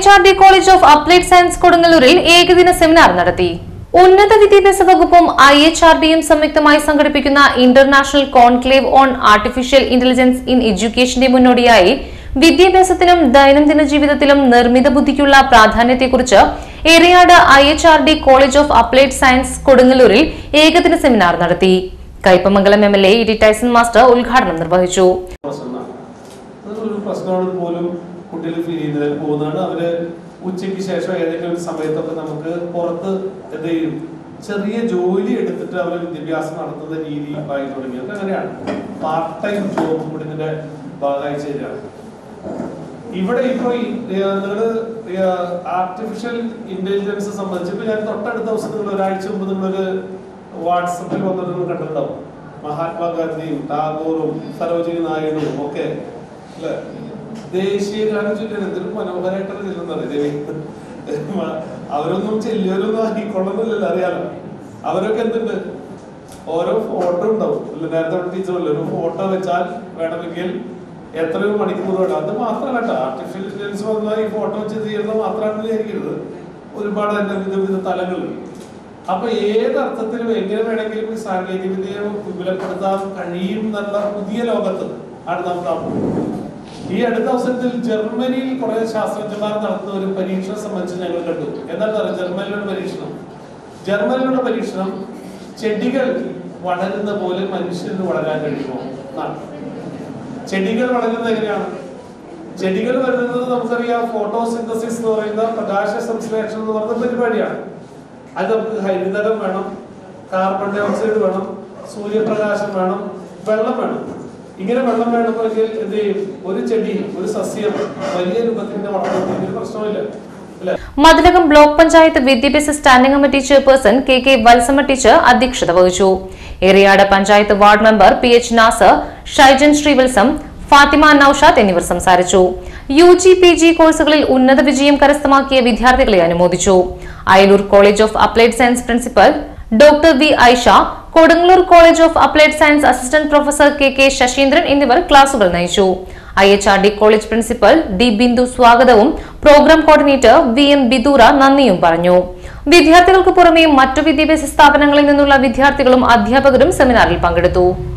H R D college of applied science കൊടുങ്ങല്ലൂരിൽ ഏകദിന seminar നടത്തി ഉന്നത വിദ്യാഭ്യാസ വകുപ്പും ഐ എച്ച് ആർ ഡിയും സംയുക്തമായി സംഘടിപ്പിക്കുന്ന international conclave on artificial intelligence in എഡ്യൂക്കേഷന്റെ മുന്നോടിയായി വിദ്യാഭ്യാസത്തിലും ദൈനംദിന ജീവിതത്തിലും നിർമ്മിത ബുദ്ധിക്കുള്ള പ്രാധാന്യത്തെക്കുറിച്ച് Eriyad I H R D college of applied science കൊടുങ്ങല്ലൂരിൽ ഏകദിന സെമിനാർ നടത്തി Kaipamangalam M L A E Tyson master ഉദ്ഘാടനം നിർവഹിച്ചു പ്രശ്നമാണ് അതൊരു പ്രശ്നമാണ് പോലും കുട്ടികൾ ഫീൽ ചെയ്യുന്നത് പോകുന്നതാണ് അവര് ഉച്ചയ്ക്ക് ശേഷം ഏതെങ്കിലും ഒരു സമയത്തൊക്കെ നമുക്ക് പുറത്ത് എന്ത് ചെയ്യും ചെറിയ ജോലി എടുത്തിട്ട് അവർ വിദ്യാഭ്യാസം നടത്തുന്ന രീതി ആയി തുടങ്ങി അതൊക്കെ അങ്ങനെയാണ് പാർട്ട് ടൈം ജോബ് കൂടി ഇതിന്റെ ഭാഗമായി ചേരുകയാണ് ഇവിടെ ഇപ്പൊ നിങ്ങള് ആർട്ടിഫിഷ്യൽ ഇന്റലിജൻസ് സംബന്ധിച്ച് ഇപ്പൊ ഞാൻ തൊട്ടടുത്ത ദിവസം നിങ്ങൾ ഒരാഴ്ച മുമ്പ് നിങ്ങളൊരു വാട്സപ്പിൽ വന്നിട്ട് നിങ്ങൾ കണ്ടിട്ടുണ്ടാവും മഹാത്മാഗാന്ധിയും ടാഗോറും സരോജിനി നായിഡുവും ഒക്കെ അല്ലെ ദേശീയ ഗാനം ചൊല്ലിയാണ് എന്തൊരു മനോഹരമായിട്ടുള്ള ചെല്ലുന്നത് അവരൊന്നും ചെല്ലിയവരൊന്നും ആയിക്കൊള്ളുന്നില്ലല്ലോ അറിയാലോ അവരൊക്കെ എന്തുണ്ട് ഓരോ ഫോട്ടോ ഉണ്ടാവും അല്ല നേരത്തെ ടീച്ചർ ഒരു ഫോട്ടോ വെച്ചാൽ വേണമെങ്കിൽ എത്രയോ മണിക്കൂർ വേണം അത് മാത്രം കേട്ടോ ആർട്ടിഫിഷ്യൽ ഇന്റലിജൻസ് വന്നാൽ ഈ ഫോട്ടോ വെച്ച് ചെയ്യുന്നത് മാത്രമാണ് വിചാരിക്കരുത് ഒരുപാട് അതിന്റെ വിവിധ വിവിധ തലങ്ങളുണ്ട് അപ്പൊ ഏത് അർത്ഥത്തിലും എങ്ങനെ വേണമെങ്കിലും ഈ സാങ്കേതിക വിദ്യയെ വിപുലപ്പെടുത്താൻ കഴിയും എന്നുള്ള പുതിയ ലോകത്ത് ആണ് നമ്മൾ ഈ അടുത്ത അവസരത്തിൽ ജർമ്മനിയിൽ കുറെ ശാസ്ത്രജ്ഞന്മാർ നടത്തുന്ന ഒരു പരീക്ഷണം സംബന്ധിച്ച് ഞങ്ങൾ കണ്ടു എന്താണ് പറയുക ജർമ്മനിയിലുള്ള പരീക്ഷണം ജർമ്മനിയിലുള്ള പരീക്ഷണം ചെടികൾ വളരുന്ന പോലെ മനുഷ്യന് വളരാൻ കഴിയുമോ എന്നാണ് ചെടികൾ വളരുന്നത് എങ്ങനെയാണ് ചെടികൾ വരുന്നത് നമുക്കറിയാം ഫോട്ടോസിന്തസിസ് എന്ന് പറയുന്ന പ്രകാശ സംശ്ലേഷണം എന്ന് പറയുന്ന പരിപാടിയാണ് അത് നമുക്ക് ഹരിതകം വേണം കാർബൺ ഡൈ ഓക്സൈഡ് വേണം സൂര്യപ്രകാശം വേണം വെള്ളം വേണം ഇങ്ങനെ വെള്ളം വേണമെങ്കിൽ എന്ത് ചെയ്യും ഒരു ചെടി ഒരു സസ്യം വലിയ രൂപത്തിന്റെ വളർത്തുന്നതിന് പ്രശ്നമില്ല അല്ലെ മതിലകം ബ്ലോക്ക് പഞ്ചായത്ത് വിദ്യാഭ്യാസ standing committee chairperson K K Valsama teacher അധ്യക്ഷത വഹിച്ചു Eriyad panchayat ward member P H Nasar Shaijan Sreevatsam Fathima Noushad എന്നിവർ സംസാരിച്ചു യു ജി പി ജി കോഴ്സുകളിൽ ഉന്നത വിജയം കരസ്ഥമാക്കിയ വിദ്യാർത്ഥികളെ അനുമോദിച്ചു Ayalur college of applied science principal doctor V Aisha Kodungallur college of applied science assistant professor K K Sasindran എന്നിവർ ക്ലാസുകൾ നയിച്ചു I H R D college principal D Bindu സ്വാഗതവും programme coordinator V M Bidura നന്ദിയും പറഞ്ഞു വിദ്യാർത്ഥികൾക്ക് പുറമെ മറ്റു വിദ്യാഭ്യാസ സ്ഥാപനങ്ങളിൽ നിന്നുള്ള വിദ്യാർത്ഥികളും അധ്യാപകരും സെമിനാറിൽ പങ്കെടുത്തു